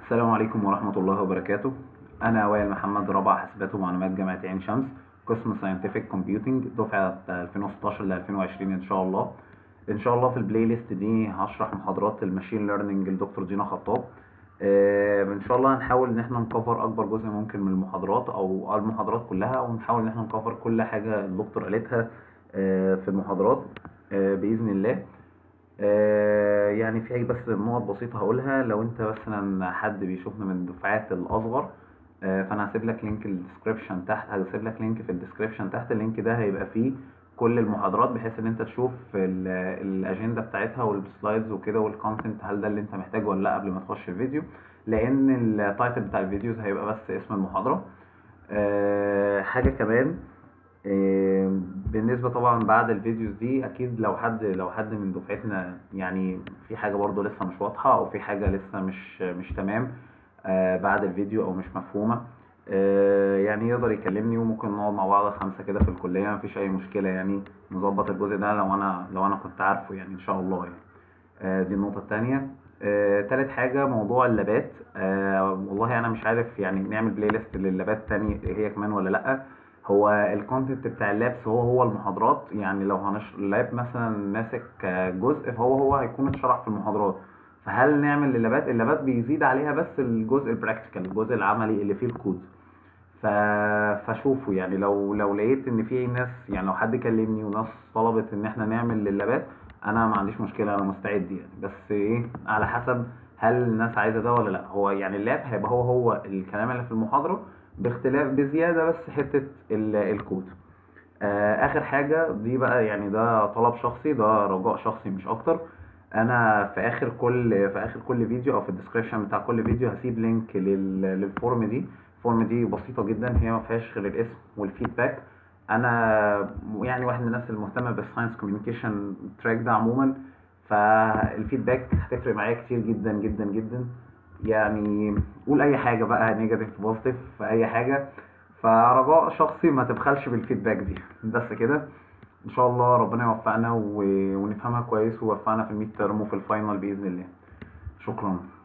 السلام عليكم ورحمة الله وبركاته أنا وائل محمد رابع حاسبات ومعلومات جامعة عين شمس قسم ساينتفك كومبيوتنج دفعة 2016 ل 2020 إن شاء الله إن شاء الله في البلاي ليست دي هشرح محاضرات الماشين ليرنينج لدكتور دينا خطاب آه، إن شاء الله هنحاول إن احنا نكفر أكبر جزء ممكن من المحاضرات أو المحاضرات كلها ونحاول إن احنا نكفر كل حاجة الدكتور قالتها آه، في المحاضرات آه، بإذن الله آه، يعني في بس نقط بسيطة هقولها لو انت مثلا حد بيشوفنا من الدفعات الأصغر آه، فأنا هسيب لك لينك الديسكريبشن تحت هسيب لك لينك في الديسكريبشن تحت اللينك ده هيبقى فيه كل المحاضرات بحيث ان انت تشوف ال- الأجندة بتاعتها والسلايدز وكده والكونتنت هل ده اللي انت محتاجه ولا لا قبل ما تخش الفيديو لأن التايتل بتاع الفيديوز هيبقى بس اسم المحاضرة آه، حاجة كمان آه، بالنسبة طبعا بعد الفيديوز دي اكيد لو حد لو حد من دفعتنا يعني في حاجة برضو لسه مش واضحة او في حاجة لسه مش مش تمام آه، بعد الفيديو او مش مفهومة آه، يعني يقدر يكلمني وممكن نقعد مع بعض خمسة كده في الكلية مفيش اي مشكلة يعني نظبط الجزء ده لو انا لو انا كنت عارفه يعني ان شاء الله يعني آه، دي النقطة التانية آه، تالت حاجة موضوع اللابات آه، والله أنا مش عارف يعني نعمل بلاي ليست لللابات تاني هي كمان ولا لأ هو الكونتنت بتاع اللابس هو هو المحاضرات يعني لو هنش اللاب مثلا ماسك آه، جزء فهو هو هيكون اتشرح في المحاضرات فهل نعمل للابات اللابات بيزيد عليها بس الجزء البراكتيكال الجزء العملي اللي فيه الكود ف... فشوفوا يعني لو لو لقيت ان في ناس يعني لو حد كلمني وناس طلبت ان احنا نعمل للابات انا ما عنديش مشكله انا مستعد يعني بس ايه على حسب هل الناس عايزه ده ولا لا هو يعني اللاب هيبقى هو هو الكلام اللي في المحاضره باختلاف بزياده بس حته ال... الكود آه، اخر حاجه دي بقى يعني ده طلب شخصي ده رجاء شخصي مش اكتر انا في اخر كل في اخر كل فيديو او في الديسكريبشن بتاع كل فيديو هسيب لينك لل... للفورم دي الفورم دي بسيطه جدا هي ما فيهاش غير الاسم والفيدباك انا يعني واحد من الناس المهتمه بالساينس كوميونيكيشن تراك ده عموما فالفيدباك هتفرق معايا كتير جدا جدا جدا يعني قول اي حاجه بقى نيجاتيف بوزيتيف في اي حاجه فرجاء شخصي ما تبخلش بالفيدباك دي بس كده ان شاء الله ربنا يوفقنا و... ونفهمها كويس ويوفقنا في الميد ترم وفي الفاينل باذن الله شكرا